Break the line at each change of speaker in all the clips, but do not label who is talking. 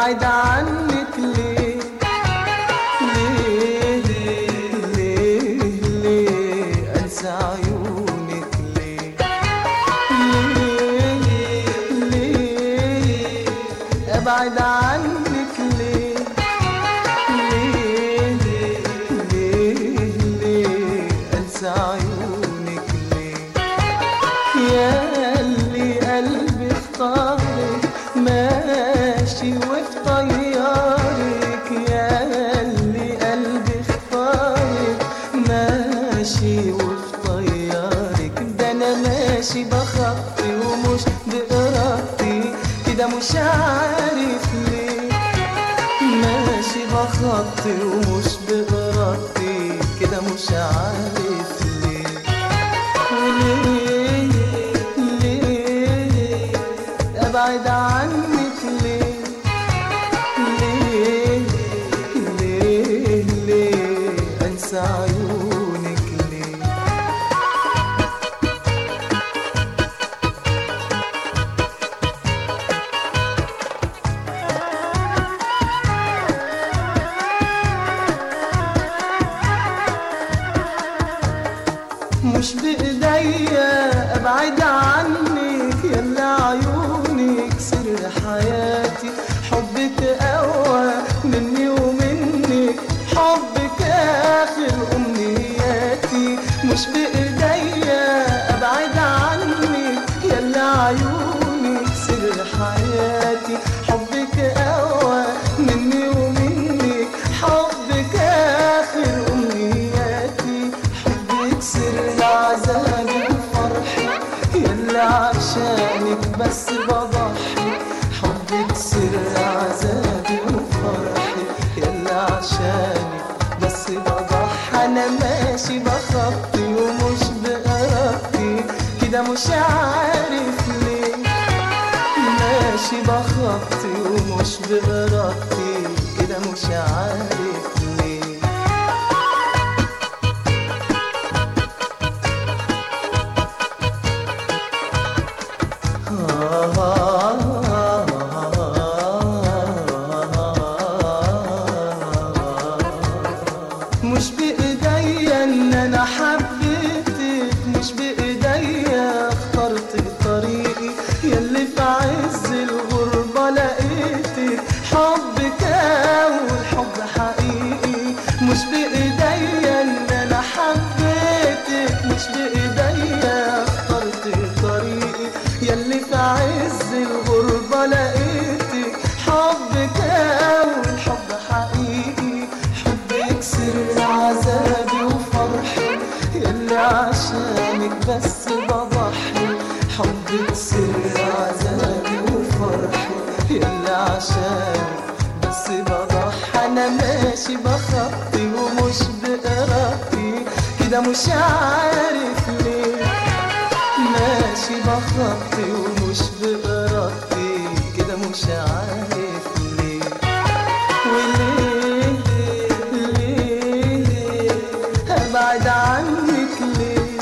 ابعد عنك ليه ليه ليه ليه انسى عيونك ليه ليه ليه ابعد عنك ليه ليه ليه ليه انسى عيونك ليه يا اللي قلبي اختارك ماشي وفي طيارك يا اللي قلبي اختارك ماشي وفي طيارك ده انا ماشي بخطي ومش بإرادتي كده مش عارف ليه ماشي بخطي ومش بإرادتي كده مش عارف ليه وليه ليه ابعد عنك ليه ليه ليه ليه انسى عيونك ليه مش بإيديا أبعد عنك يلا عيونك سر حياتي حبك أقوى مني ومنك حبك آخر أمنياتي مش بإيديا أبعد عنك يلا عيونك سر حياتي حبك أقوى مني ومنك حبك آخر أمنياتي حبك سر عذابي وفرحي يلا عشانك بس بضحي حبك سر عذابي وفرحي يلا عشانك بس بضحي انا ماشي بخطي ومش بإرادتي كده مش عارف ليه ماشي بخطي ومش بإرادتي كده مش عارف ليه مش بإيديا إن أنا حبيتك مش بإيديا اخترت طريقي يلي في عز الغربة لقيتك حبك أول حب حقيقي مش بإيديا إن أنا حبيتك مش بإيديا اخترت طريقي يلي في عز الغربة لقيتك حبك أول حب حقيقي حبك سر عذابي وفرحي يلي عشانك بس بضحي حبك سر عذابي وفرحي يلي عشانك بس بضحي انا ماشي بخطي ومش بإرادتي كده مش عارف ليه ماشي بخطي ومش بإرادتي كده مش عارف ليه وليه ليه ابعد عنك ليه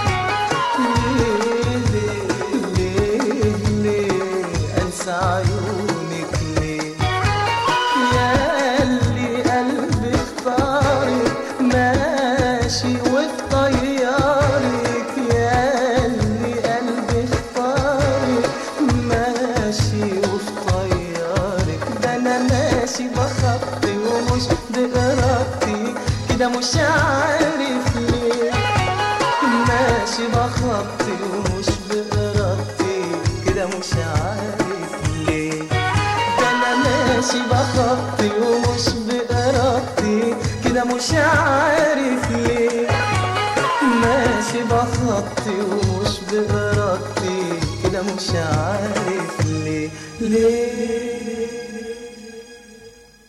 ليه ليه ليه انسى عيونك ليه يا اللي قلبي اختارك ماشي وفي طيارك يا اللي قلبي اختارك ماشي وفي طيارك ده انا ماشي بخطي ومش بإرادتي كده مش عارف ليه ماشي بخطي ومش بإرادتي كده مش عارف ليه ده انا ماشي بخطي ومش بإرادتي كده مش عارف ليه ماشي بخطي ومش بإرادتي كده مش عارف ليه ليه